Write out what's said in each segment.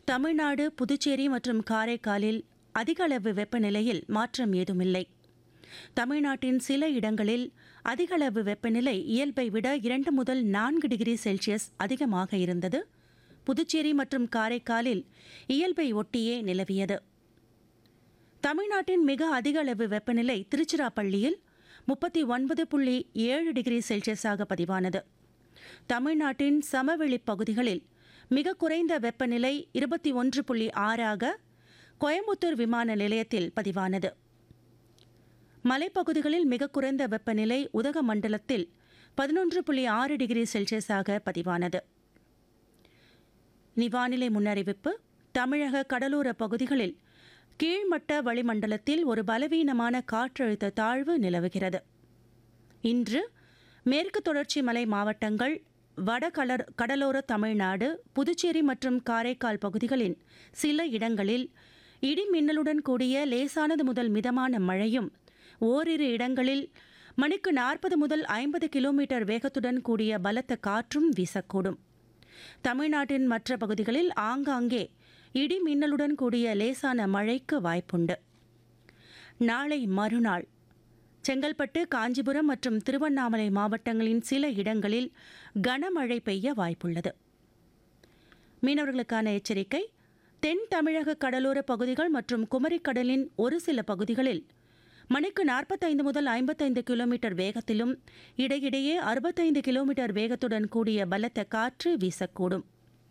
தமிழ்நாடு புதுச்சேரி மற்றும் காரைக்காலில் அதிக அளவு வெப்பநிலையில் மாற்றம் ஏதுமில்லை தமிழ்நாட்டின் சில இடங்களில் அதிக அளவு வெப்பநிலை இயல்பை விட இரண்டு முதல் நான்கு டிகிரி செல்சியஸ் அதிகமாக இருந்தது புதுச்சேரி மற்றும் காரைக்காலில் இயல்பை ஒட்டியே நிலவியது தமிழ்நாட்டின் மிக அதிக அளவு வெப்பநிலை திருச்சிராப்பள்ளியில் முப்பத்தி ஒன்பது புள்ளி ஏழு டிகிரி செல்சியஸாக பதிவானது தமிழ்நாட்டின் சமவெளி பகுதிகளில் மிக குறைந்த வெப்பநிலை இருபத்தி ஒன்று புள்ளி ஆறாக கோயம்புத்தூர் விமான நிலையத்தில் பதிவானது மலைப்பகுதிகளில் மிக குறைந்த வெப்பநிலை உதகமண்டலத்தில் பதினொன்று புள்ளி ஆறு டிகிரி செல்சியஸாக பதிவானது இனி வானிலை முன்னறிவிப்பு தமிழக கடலோர பகுதிகளில் கீழ்மட்ட வளிமண்டலத்தில் ஒரு பலவீனமான காற்றழுத்த தாழ்வு நிலவுகிறது இன்று மேற்கு தொடர்ச்சி மலை மாவட்டங்கள் வட கலர் கடலோர தமிழ்நாடு புதுச்சேரி மற்றும் காரைக்கால் பகுதிகளின் சில இடங்களில் இடி மின்னலுடன் கூடிய லேசானது முதல் மிதமான மழையும் ஓரிரு இடங்களில் மணிக்கு நாற்பது முதல் ஐம்பது கிலோமீட்டர் வேகத்துடன் கூடிய பலத்த காற்றும் வீசக்கூடும் தமிழ்நாட்டின் மற்ற பகுதிகளில் ஆங்காங்கே இடி மின்னலுடன் கூடிய லேசான மழைக்கு வாய்ப்புண்டு நாளை மறுநாள் செங்கல்பட்டு காஞ்சிபுரம் மற்றும் திருவண்ணாமலை மாவட்டங்களின் சில இடங்களில் கனமழை பெய்ய வாய்ப்புள்ளது மீனவர்களுக்கான எச்சரிக்கை தென் தமிழக கடலோர பகுதிகள் மற்றும் குமரிக்கடலின் ஒரு சில பகுதிகளில் மணிக்கு நாற்பத்தைந்து முதல் ஐம்பத்தைந்து கிலோமீட்டர் வேகத்திலும் இடையிடையே அறுபத்தைந்து கிலோமீட்டர் வேகத்துடன் கூடிய பலத்த காற்று வீசக்கூடும்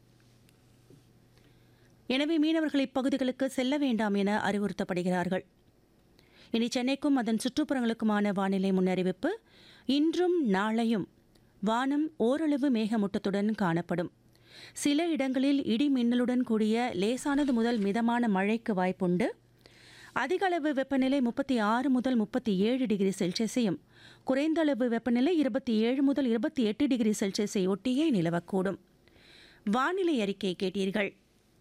எனவே மீனவர்கள் இப்பகுதிகளுக்கு செல்ல வேண்டாம் என அறிவுறுத்தப்படுகிறார்கள் இனி சென்னைக்கும் அதன் சுற்றுப்புறங்களுக்குமான வானிலை முன்னறிவிப்பு இன்றும் நாளையும் வானம் ஓரளவு மேகமூட்டத்துடன் காணப்படும் சில இடங்களில் இடி மின்னலுடன் கூடிய லேசானது முதல் மிதமான மழைக்கு வாய்ப்புண்டு அதிக அளவு வெப்பநிலை முப்பத்தி ஆறு முதல் முப்பத்தி ஏழு டிகிரி செல்சியஸையும் குறைந்த அளவு வெப்பநிலை இருபத்தி ஏழு முதல் இருபத்தி எட்டு டிகிரி செல்சியஸை ஒட்டியே நிலவக்கூடும் வானிலை அறிக்கை கேட்டீர்கள்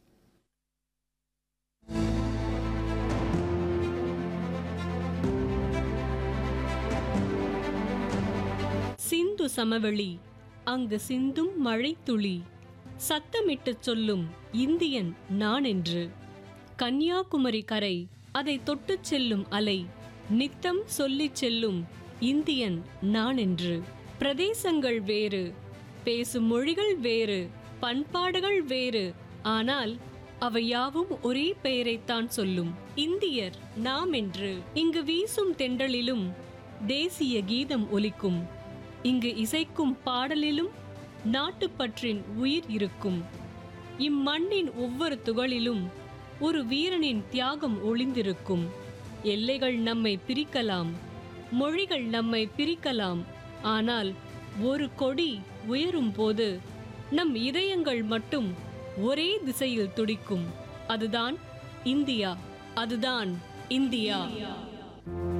சிந்து சமவெளி அங்கு சிந்தும் மழைத்துளி சத்தமிட்டுச் சொல்லும் இந்தியன் நான் என்று கன்னியாகுமரி கரை அதை தொட்டுச் செல்லும் அலை நித்தம் சொல்லிச் செல்லும் இந்தியன் நான் என்று பிரதேசங்கள் வேறு பேசும் மொழிகள் வேறு பண்பாடுகள் வேறு ஆனால் அவை யாவும் ஒரே பெயரைத்தான் சொல்லும் இந்தியர் நாம் என்று இங்கு வீசும் தென்றலிலும் தேசிய கீதம் ஒலிக்கும் இங்கு இசைக்கும் பாடலிலும் நாட்டுப்பற்றின் உயிர் இருக்கும் இம்மண்ணின் ஒவ்வொரு துகளிலும் ஒரு வீரனின் தியாகம் ஒளிந்திருக்கும் எல்லைகள் நம்மை பிரிக்கலாம் மொழிகள் நம்மை பிரிக்கலாம் ஆனால் ஒரு கொடி உயரும் போது நம் இதயங்கள் மட்டும் ஒரே திசையில் துடிக்கும் அதுதான் இந்தியா அதுதான் இந்தியா